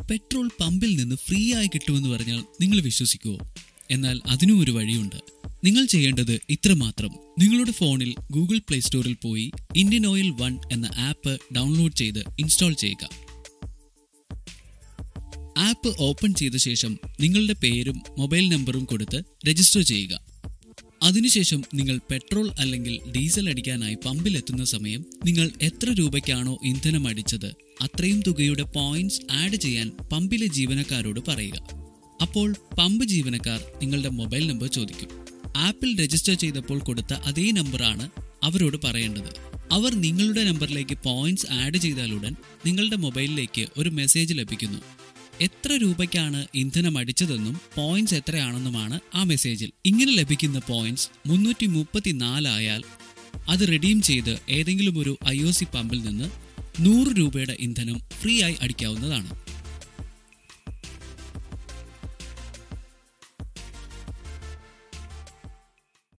petrol പമ്പിൽ നിന്ന് free ആയി കിട്ടുമെന്ന് പറഞ്ഞാൽ നിങ്ങൾ വിശ്വസിക്കുമോ എന്നാൽ അതിനും ഒരു വഴിയുണ്ട് നിങ്ങൾ ചെയ്യേണ്ടത് ഇത്രമാത്രം നിങ്ങളുടെ ഫോണിൽ ഗൂഗിൾ പ്ലേ സ്റ്റോറിൽ പോയി ഇന്ത്യൻ ഓയിൽ വൺ എന്ന ആപ്പ് ഡൗൺലോഡ് ചെയ്ത് ഇൻസ്റ്റാൾ ചെയ്യുക ആപ്പ് ഓപ്പൺ ചെയ്ത ശേഷം നിങ്ങളുടെ പേരും മൊബൈൽ നമ്പറും കൊടുത്ത് രജിസ്റ്റർ ചെയ്യുക അതിനുശേഷം നിങ്ങൾ പെട്രോൾ അല്ലെങ്കിൽ ഡീസൽ അടിക്കാനായി പമ്പിൽ എത്തുന്ന സമയം നിങ്ങൾ എത്ര രൂപയ്ക്കാണോ ഇന്ധനം അടിച്ചത് അത്രയും തുകയുടെ പോയിന്റ്സ് ആഡ് ചെയ്യാൻ പമ്പിലെ ജീവനക്കാരോട് പറയുക അപ്പോൾ പമ്പ് ജീവനക്കാർ നിങ്ങളുടെ മൊബൈൽ നമ്പർ ചോദിക്കും ആപ്പിൽ രജിസ്റ്റർ ചെയ്തപ്പോൾ കൊടുത്ത അതേ നമ്പറാണ് അവരോട് പറയേണ്ടത് അവർ നിങ്ങളുടെ നമ്പറിലേക്ക് പോയിന്റ്സ് ആഡ് ചെയ്താലുടൻ നിങ്ങളുടെ മൊബൈലിലേക്ക് ഒരു മെസ്സേജ് ലഭിക്കുന്നു എത്ര രൂപയ്ക്കാണ് ഇന്ധനം അടിച്ചതെന്നും പോയിന്റ്സ് എത്രയാണെന്നുമാണ് ആ മെസ്സേജിൽ ഇങ്ങനെ ലഭിക്കുന്ന പോയിന്റ്സ് മുന്നൂറ്റി മുപ്പത്തിനാലായാൽ അത് റിഡീം ചെയ്ത് ഏതെങ്കിലും ഒരു ഐ ഒ സി പമ്പിൽ നിന്ന് നൂറ് രൂപയുടെ ഇന്ധനം ഫ്രീ ആയി അടിക്കാവുന്നതാണ്